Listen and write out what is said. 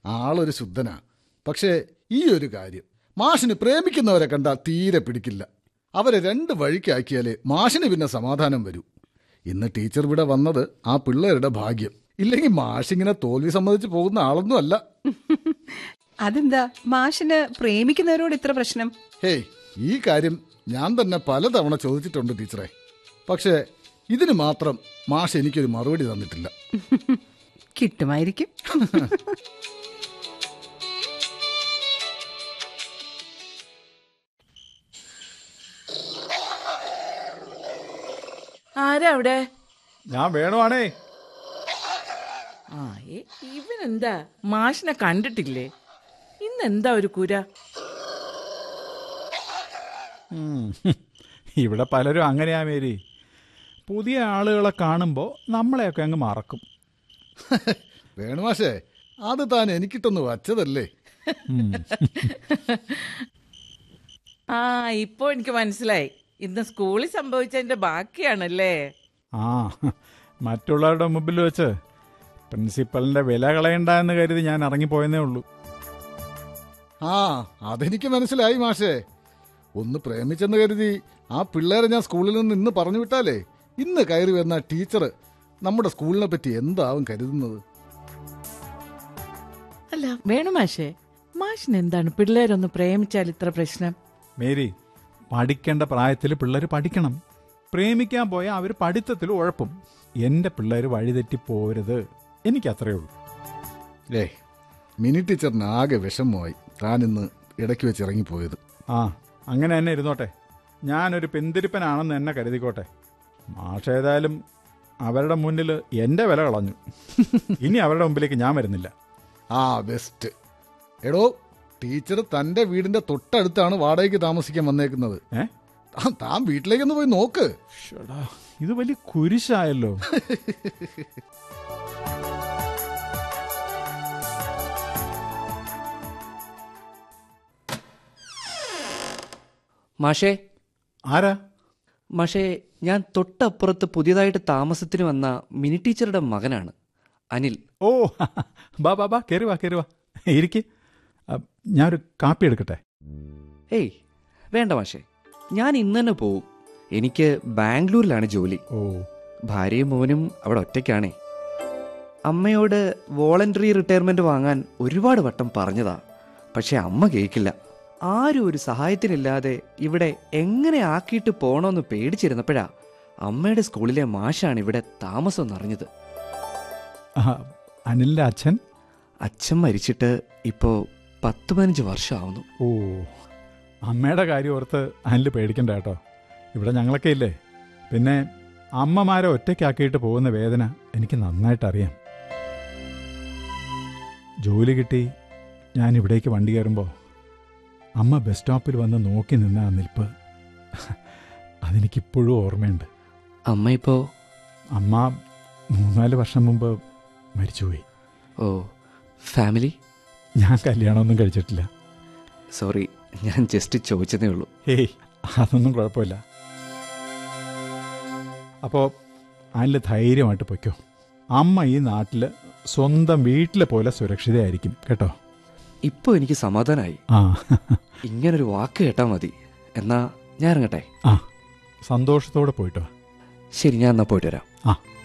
ആളൊരു ശുദ്ധനാ പക്ഷേ ഈ ഒരു കാര്യം മാഷിന് പ്രേമിക്കുന്നവരെ കണ്ടാൽ തീരെ പിടിക്കില്ല അവരെ രണ്ട് വഴിക്കാക്കിയാലേ മാഷിന് പിന്നെ സമാധാനം വരൂ ഇന്ന് ടീച്ചർ ഇവിടെ വന്നത് ആ പിള്ളേരുടെ ഭാഗ്യം ഇല്ലെങ്കിൽ മാഷിങ്ങനെ തോൽവി സമ്മതിച്ച് പോകുന്ന ആളൊന്നും അല്ല അതെന്താ മാഷിന് പ്രേമിക്കുന്നവരോട് ഇത്ര പ്രശ്നം ഹേയ് ഈ കാര്യം ഞാൻ തന്നെ പലതവണ ചോദിച്ചിട്ടുണ്ട് ടീച്ചറെ പക്ഷേ ഇതിന് മാത്രം മാഷ് എനിക്കൊരു മറുപടി തന്നിട്ടില്ല കിട്ടുമായിരിക്കും ആരാ അവിടെ ഞാൻ വേണുവാണേ ആ ഏ, ഇവനെന്താ മാഷിനെ കണ്ടിട്ടില്ലേ ഇന്നെന്താ ഒരു കുര ഉം. ഇവിടെ പലരും അങ്ങനെയാ മേരി പുതിയ ആളുകളെ കാണുമ്പോൾ നമ്മളെയൊക്കെ അങ്ങ് മറക്കും വേണുമാഷേ അത് താൻ എനിക്കിട്ടൊന്ന് വച്ചതല്ലേ ഉം. ആ ഇപ്പോ എനിക്ക് മനസ്സിലായി ഇന്ന് സ്കൂളിൽ സംഭവിച്ചതിന്റെ ബാക്കിയാണല്ലേ ആ മറ്റുള്ളവരുടെ മുമ്പിൽ വെച്ച് പ്രിൻസിപ്പലിന്റെ വില കളയണ്ട എന്ന് കരുതി ഞാൻ ഇറങ്ങിപ്പോയെന്നേ ഉള്ളൂ ആ അതെനിക്ക് മനസ്സിലായി മാഷേ ഒന്ന് പ്രേമിച്ചെന്ന് കരുതി ആ പിള്ളേരെ ഞാൻ സ്കൂളിൽ നിന്ന് ഇന്ന് പറഞ്ഞു വിട്ടാലേ ഇന്ന് കയറി വരുന്ന ടീച്ചർ നമ്മുടെ സ്കൂളിനെ പറ്റി എന്താവും കരുതുന്നത് അല്ല വേണു മാഷേ മാഷിന് എന്താണ് പിള്ളേരൊന്ന് പ്രേമിച്ചാൽ ഇത്ര പ്രശ്നം മേരി പഠിക്കേണ്ട പ്രായത്തിൽ പിള്ളേർ പഠിക്കണം പ്രേമിക്കാൻ പോയാൽ അവർ പഠിത്തത്തിൽ ഉഴപ്പും എൻ്റെ പിള്ളേർ വഴിതെറ്റി പോരുത് എനിക്ക് അത്രയേ ഉള്ളൂ ഏ മിനി ടീച്ചറിന് ആകെ വിഷമമായി താൻ ഇന്ന് ഇടയ്ക്ക് വെച്ച് ഇറങ്ങിപ്പോയത് ആ അങ്ങനെ തന്നെ ഇരുന്നോട്ടെ ഞാനൊരു പിന്തിരിപ്പനാണെന്ന് എന്നെ കരുതിക്കോട്ടെ മാഷേതായാലും അവരുടെ മുന്നിൽ എൻ്റെ വില കളഞ്ഞു ഇനി അവരുടെ മുമ്പിലേക്ക് ഞാൻ വരുന്നില്ല ആ ബെസ്റ്റ് എടോ ടീച്ചർ തന്റെ വീടിന്റെ തൊട്ടടുത്താണ് വാടകയ്ക്ക് താമസിക്കാൻ വന്നേക്കുന്നത് ഏ താൻ- താൻ വീട്ടിലേക്കൊന്ന് പോയി നോക്ക് ശ്ശടാ, ഇത് വലിയ കുരിശായല്ലോ മാഷേ ആരാ മാഷേ ഞാൻ തൊട്ടപ്പുറത്ത് പുതിയതായിട്ട് താമസത്തിന് വന്ന മിനി ടീച്ചറുടെ മകനാണ് അനിൽ ഓ ബാ ബാ ബാ കയറി വാ കയറി വാ ഇരിക്ക് ആ, ഞാനൊരു കാപ്പി എടുക്കട്ടെ ഏയ് വേണ്ട മാഷേ ഞാൻ ഇന്ന് തന്നെ പോവും എനിക്ക് ബാംഗ്ലൂരിലാണ് ജോലി ഓ ഭാര്യയും മോനും അവിടെ ഒറ്റയ്ക്കാണേ അമ്മയോട് വോളണ്ടറി റിട്ടയർമെന്റ് വാങ്ങാൻ ഒരുപാട് വട്ടം പറഞ്ഞതാ പക്ഷെ അമ്മ കേൾക്കില്ല ആരും ഒരു സഹായത്തിനില്ലാതെ ഇവിടെ എങ്ങനെ ആക്കിയിട്ട് പോണോന്ന് പേടിച്ചിരുന്നപ്പോഴാ അമ്മയുടെ സ്കൂളിലെ മാഷാണ് ഇവിടെ താമസം എന്നറിഞ്ഞത് ആ, അനിലിൻ്റെ അച്ഛൻ അച്ഛൻ മരിച്ചിട്ട് ഇപ്പോൾ പത്ത് പതിനഞ്ച് വർഷമാവുന്നു ഓ അമ്മയുടെ കാര്യം ഓർത്ത് അനിൽ പേടിക്കണ്ട കേട്ടോ ഇവിടെ ഞങ്ങളൊക്കെ ഇല്ലേ പിന്നെ അമ്മമാരെ ഒറ്റയ്ക്കാക്കിയിട്ട് പോകുന്ന വേദന എനിക്ക് നന്നായിട്ട് അറിയാം ജോലി കിട്ടി ഞാൻ ഇവിടേക്ക് വണ്ടി കയറുമ്പോൾ അമ്മ ബസ് സ്റ്റോപ്പിൽ വന്ന് നോക്കി നിന്ന ആ നിൽപ്പ് അതെനിക്കിപ്പോഴും ഓർമ്മയുണ്ട് അമ്മ ഇപ്പോൾ അമ്മ മൂന്നാല് വർഷം മുമ്പ് മരിച്ചുപോയി ഓ ഫാമിലി ഞാൻ കല്യാണമൊന്നും കഴിച്ചിട്ടില്ല സോറി ഞാൻ ജസ്റ്റ് ചോദിച്ചതേ ഉള്ളൂ ഹേയ് അതൊന്നും കുഴപ്പമില്ല അപ്പോൾ അതിൽ ധൈര്യമായിട്ട് പൊയ്ക്കോ അമ്മ ഈ നാട്ടിൽ സ്വന്തം വീട്ടിലെ പോലെ സുരക്ഷിതയായിരിക്കും കേട്ടോ ഇപ്പോൾ എനിക്ക് സമാധാനമായി ആ ഇങ്ങനൊരു വാക്ക് കേട്ടാൽ മതി എന്നാ ഞാൻ ഇറങ്ങട്ടെ ആ സന്തോഷത്തോടെ പോയിട്ടോ ശരി ഞാൻ എന്നാ പോയിട്ട് വരാം ആ